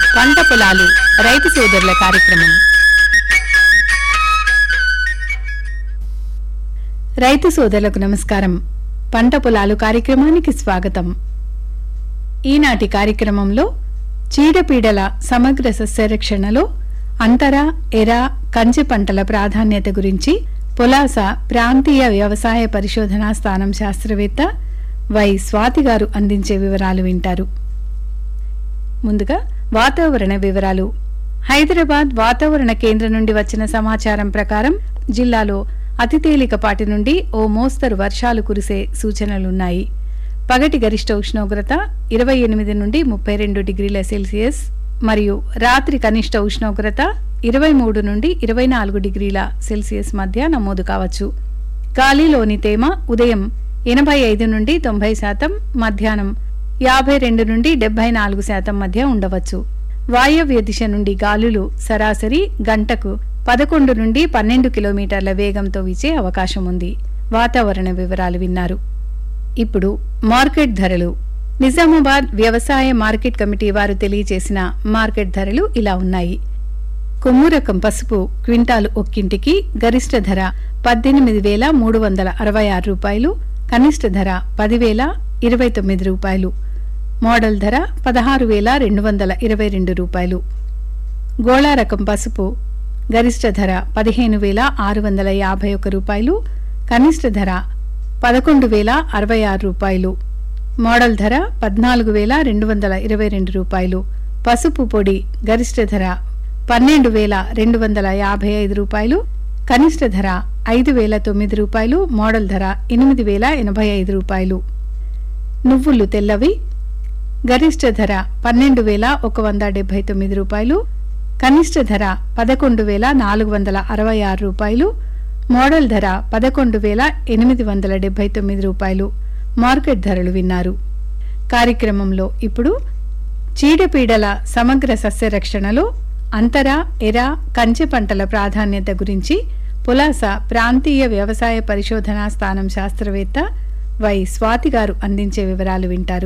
పంట పొలాలు రైతు సోదరుల కార్యక్రమం రైతు సోదరులకు నమస్కారం పంట పొలాలు కార్యక్రమానికి స్వాగతం ఈనాటి కార్యక్రమంలో చీడపీడల సమగ్ర సస్యరక్షణలో అంతర ఎర కంచె పంటల ప్రాధాన్యత గురించి పొలాస ప్రాంతీయ వ్యవసాయ పరిశోధనా స్థానం శాస్త్రవేత్త వై స్వాతి గారు అందించే వివరాలు వింటారు ముందుగా వాతావరణ వివరాలు హైదరాబాద్ వాతావరణ కేంద్రం నుండి వచ్చిన సమాచారం ప్రకారం జిల్లాలో అతి తేలికపాటి నుండి ఓ మోస్తరు వర్షాలు కురిసే సూచనలున్నాయి పగటి గరిష్ట ఉష్ణోగ్రత ఇరవై ఎనిమిది నుండి ముప్పై రెండు డిగ్రీల సెల్సియస్ మరియు రాత్రి కనిష్ట ఉష్ణోగ్రత ఇరవై మూడు నుండి ఇరవై నాలుగు డిగ్రీల సెల్సియస్ మధ్య నమోదు కావచ్చు గాలిలోని తేమ ఉదయం ఎనభై ఐదు నుండి తొంభై శాతం మధ్యాహ్నం యాభై రెండు నుండి డెబ్బై నాలుగు శాతం మధ్య ఉండవచ్చు వాయవ్య దిశ నుండి గాలులు సరాసరి గంటకు పదకొండు నుండి పన్నెండు కిలోమీటర్ల వేగంతో వీచే అవకాశం ఉంది వాతావరణ వివరాలు విన్నారు ఇప్పుడు మార్కెట్ ధరలు నిజామాబాద్ వ్యవసాయ మార్కెట్ కమిటీ వారు తెలియజేసిన మార్కెట్ ధరలు ఇలా ఉన్నాయి కొమ్ము రకం పసుపు క్వింటాలు ఒక్కింటికి గరిష్ట ధర పద్దెనిమిది వేల మూడు వందల అరవై ఆరు రూపాయలు కనిష్ట ధర పదివేల ఇరవై తొమ్మిది రూపాయలు మోడల్ ధర పదహారు వేల రెండు వందల ఇరవై రెండు రూపాయలు గోళా రకం పసుపు గరిష్ట ధర పదిహేను వేల ఆరు వందల యాభై ఒక రూపాయలు కనిష్ట ధర పదకొండు వేల అరవై ఆరు రూపాయలు మోడల్ ధర పద్నాలుగు వేల రెండు వందల ఇరవై రెండు రూపాయలు పసుపు పొడి గరిష్ట ధర పన్నెండు వేల రెండు వందల యాభై ఐదు రూపాయలు కనిష్ట ధర ఐదు వేల తొమ్మిది రూపాయలు మోడల్ ధర ఎనిమిది వేల ఎనభై ఐదు రూపాయలు నువ్వులు తెల్లవి గరిష్ట ధర పన్నెండు వేల ఒక వంద డెబ్బై తొమ్మిది రూపాయలు కనిష్ట ధర పదకొండు వేల నాలుగు వందల అరవై ఆరు రూపాయలు మోడల్ ధర పదకొండు వేల ఎనిమిది వందల డెబ్బై తొమ్మిది రూపాయలు మార్కెట్ ధరలు విన్నారు కార్యక్రమంలో ఇప్పుడు చీడపీడల సమగ్ర సస్యరక్షణలో అంతర ఎర కంచె పంటల ప్రాధాన్యత గురించి పులాస ప్రాంతీయ వ్యవసాయ పరిశోధనా స్థానం శాస్త్రవేత్త వై స్వాతి గారు అందించే వివరాలు వింటారు